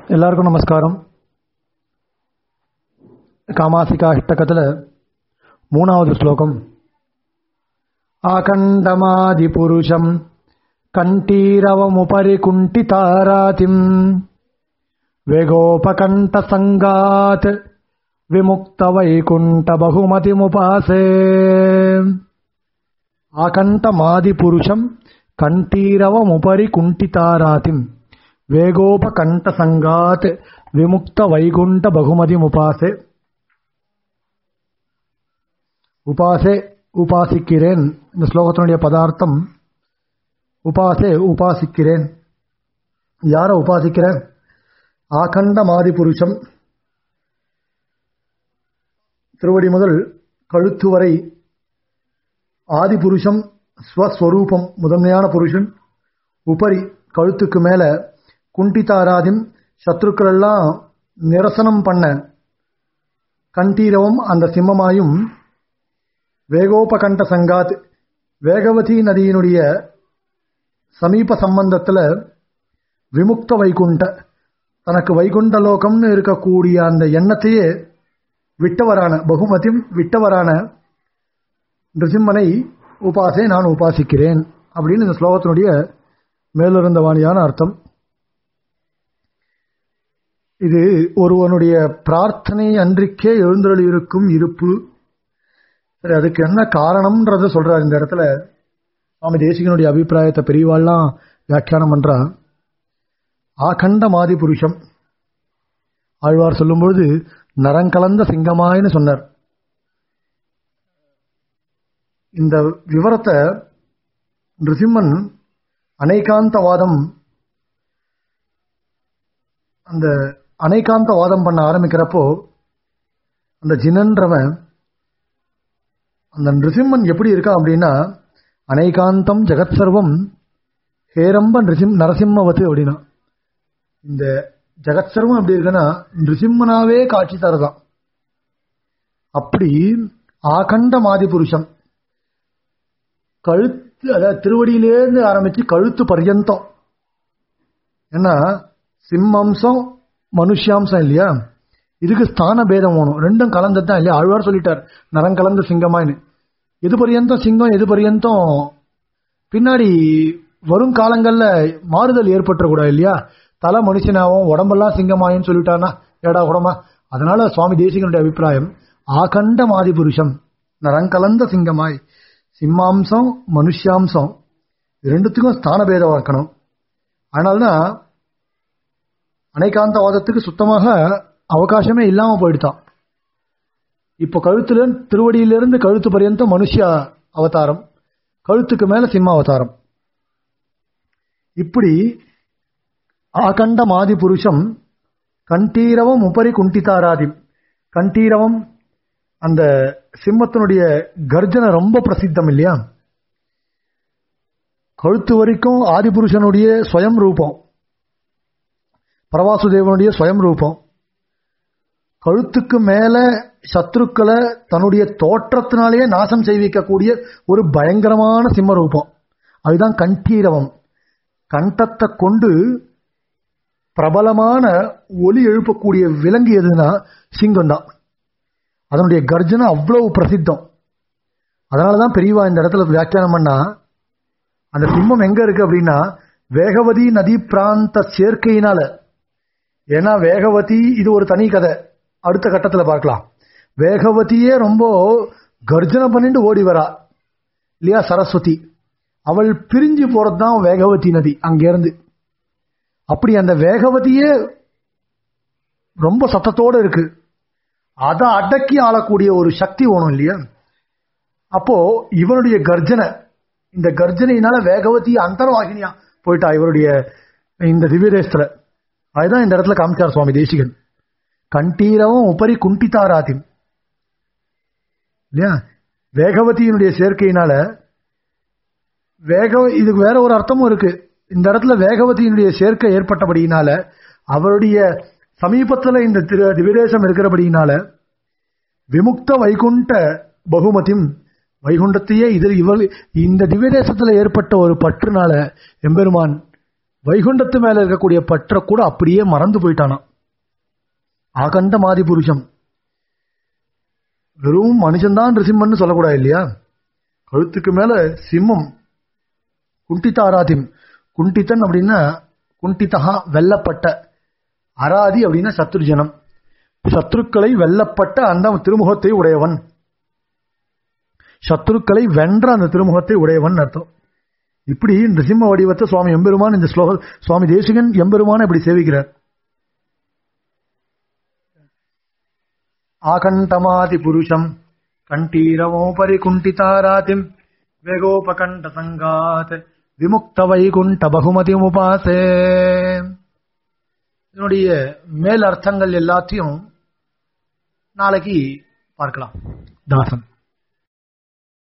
எல்லாருக்கும் நமஸ்காரம் காமாசிகா இஷ்டகத்தில் மூணாவது ஸ்லோகம் ஆகண்டமாதி புருஷம் கண்டீரவமுபரி குண்டிதாராதிம் வேகோபகண்ட சங்காத் விமுக்த வைகுண்ட பகுமதிமுபாசே ஆகண்டமாதி புருஷம் கண்டீரவமுபரி குண்டிதாராதிம் வேகோபகண்ட சங்காத் விமுக்த வைகுண்ட பகுமதி உபாசே உபாசே உபாசிக்கிறேன் இந்த ஸ்லோகத்தினுடைய பதார்த்தம் உபாசே உபாசிக்கிறேன் யார உபாசிக்கிறேன் ஆகண்ட மாதி புருஷம் திருவடி முதல் கழுத்து வரை ஆதி புருஷம் ஸ்வஸ்வரூபம் முதன்மையான புருஷன் உபரி கழுத்துக்கு மேல குண்டிதாராதின் சத்ருக்கள் எல்லாம் நிரசனம் பண்ண கண்டீரவும் அந்த சிம்மமாயும் வேகோபகண்ட சங்காத் வேகவதி நதியினுடைய சமீப சம்பந்தத்துல விமுக்த வைகுண்ட தனக்கு வைகுண்ட லோகம்னு இருக்கக்கூடிய அந்த எண்ணத்தையே விட்டவரான பகுமதியும் விட்டவரான நிருசிம்மனை உபாசை நான் உபாசிக்கிறேன் அப்படின்னு இந்த ஸ்லோகத்தினுடைய மேலிருந்த வாணியான அர்த்தம் இது ஒருவனுடைய பிரார்த்தனை அன்றிக்கே எழுந்தருளி இருக்கும் இருப்பு சரி அதுக்கு என்ன காரணம்ன்றத சொல்றார் இந்த இடத்துல சுவாமி தேசிகனுடைய அபிப்பிராயத்தை பெரியவாள்லாம் வியாக்கியானம் பண்றா ஆகண்ட மாதி புருஷம் ஆழ்வார் சொல்லும்பொழுது நரங்கலந்த சிங்கமாயின்னு சொன்னார் இந்த விவரத்தை நிருசிம்மன் அனைகாந்தவாதம் அந்த அனைகாந்தவாதம் பண்ண ஆரம்பிக்கிறப்போ அந்த ஜினன்றவன் அந்த நிருசிம்மன் எப்படி இருக்கான் அப்படின்னா அனைகாந்தம் ஜெகத் சர்வம் ஹேரம்ப நிருசிம் நரசிம்மவத்து அப்படின்னா இந்த ஜெகத் சர்வம் எப்படி இருக்குன்னா நிருசிம்மனாவே காட்சி தரதான் அப்படி ஆகண்ட மாதி புருஷம் கழுத்து அதாவது திருவடியிலேருந்து ஆரம்பிச்சு கழுத்து பர்யந்தம் ஏன்னா சிம்மம்சம் மனுஷாம்சம் இல்லையா இதுக்கு ஸ்தான பேதம் வேணும் ரெண்டும் கலந்தது தான் இல்லையா ஆழ்வார் சொல்லிட்டார் நரம் கலந்த சிங்கமாயின்னு எது பரியந்தம் சிங்கம் எது பரியந்தம் பின்னாடி வரும் காலங்கள்ல மாறுதல் ஏற்பட்டுறக்கூடாது இல்லையா தலை மனுஷனாவும் உடம்பெல்லாம் சிங்கமாயின்னு சொல்லிட்டானா ஏடா உடம்பா அதனால சுவாமி தேசிகனுடைய அபிப்பிராயம் ஆகண்ட மாதி புருஷம் நரங்கலந்த சிங்கமாய் சிம்மாம்சம் மனுஷாம்சம் ரெண்டுத்துக்கும் ஸ்தான பேதம் இருக்கணும் அதனால்தான் அனைகாந்தவாதத்துக்கு சுத்தமாக அவகாசமே இல்லாம போயிடுதான் இப்போ கழுத்துல திருவடியிலிருந்து கழுத்து பரியந்தம் மனுஷ அவதாரம் கழுத்துக்கு மேல சிம்ம அவதாரம் இப்படி ஆகண்ட மாதி புருஷம் கண்டீரவம் உபரி குண்டிதாராதி கண்டீரவம் அந்த சிம்மத்தினுடைய கர்ஜனை ரொம்ப பிரசித்தம் இல்லையா கழுத்து வரைக்கும் ஆதிபுருஷனுடைய ஸ்வயம் ரூபம் பிரவாசுதேவனுடைய ஸ்வயம் ரூபம் கழுத்துக்கு மேல சத்ருக்களை தன்னுடைய தோற்றத்தினாலேயே நாசம் செய்விக்கக்கூடிய ஒரு பயங்கரமான சிம்ம ரூபம் அதுதான் கண்டீரவம் கண்டத்தை கொண்டு பிரபலமான ஒலி எழுப்பக்கூடிய விலங்கு எதுனா சிங்கம் தான் அதனுடைய கர்ஜனை அவ்வளவு பிரசித்தம் அதனாலதான் பெரியவா இந்த இடத்துல வியாக்கியானம் பண்ணா அந்த சிம்மம் எங்க இருக்கு அப்படின்னா வேகவதி நதி பிராந்த சேர்க்கையினால ஏன்னா வேகவதி இது ஒரு தனி கதை அடுத்த கட்டத்தில் பார்க்கலாம் வேகவதியே ரொம்ப கர்ஜனை பண்ணிட்டு ஓடி வரா இல்லையா சரஸ்வதி அவள் பிரிஞ்சு போறது தான் வேகவதி நதி அங்கிருந்து அப்படி அந்த வேகவதியே ரொம்ப சத்தத்தோடு இருக்கு அதை அடக்கி ஆளக்கூடிய ஒரு சக்தி வேணும் இல்லையா அப்போ இவனுடைய கர்ஜனை இந்த கர்ஜனையினால வேகவதி அந்தர்வாகினியா போயிட்டா இவருடைய இந்த திவ்யதேசத்துல அதுதான் இந்த இடத்துல காமிச்சார் சுவாமி தேசிகன் கண்டீரவும் உபரி குண்டித்தாராதி இல்லையா வேகவதியினுடைய சேர்க்கையினால வேக இதுக்கு வேற ஒரு அர்த்தமும் இருக்கு இந்த இடத்துல வேகவதியினுடைய சேர்க்கை ஏற்பட்டபடியினால அவருடைய சமீபத்துல இந்த திரு திவிதேசம் இருக்கிறபடியினால விமுக்த வைகுண்ட பகுமதியும் வைகுண்டத்தையே இதில் இவள் இந்த திவ்யதேசத்துல ஏற்பட்ட ஒரு பற்றுனால எம்பெருமான் வைகுண்டத்து மேல இருக்கக்கூடிய பற்ற கூட அப்படியே மறந்து போயிட்டானாம் ஆகண்ட மாதி புருஷம் வெறும் மனுஷன்தான் ரிசிம்மன்னு சொல்லக்கூடாது இல்லையா கழுத்துக்கு மேல சிம்மம் குண்டிதாராதிம் குண்டித்தன் அப்படின்னா குண்டிதா வெல்லப்பட்ட அராதி அப்படின்னா சத்ருஜனம் சத்ருக்களை வெல்லப்பட்ட அந்த திருமுகத்தை உடையவன் சத்ருக்களை வென்ற அந்த திருமுகத்தை உடையவன் அர்த்தம் இப்படி நிருசிம்ம வடிவத்தை சுவாமி எம்பெருமான் இந்த ஸ்லோக சுவாமி தேசிகன் எம்பெருமான இப்படி சேவிக்கிறார் ஆகண்டமாதி புருஷம் கண்டீரமோபரி குண்டிதாராதிம் வேகோபகண்ட சங்காத் விமுக்த வைகுண்ட பகுமதி உபாசே இதனுடைய மேல் அர்த்தங்கள் எல்லாத்தையும் நாளைக்கு பார்க்கலாம் தாசன்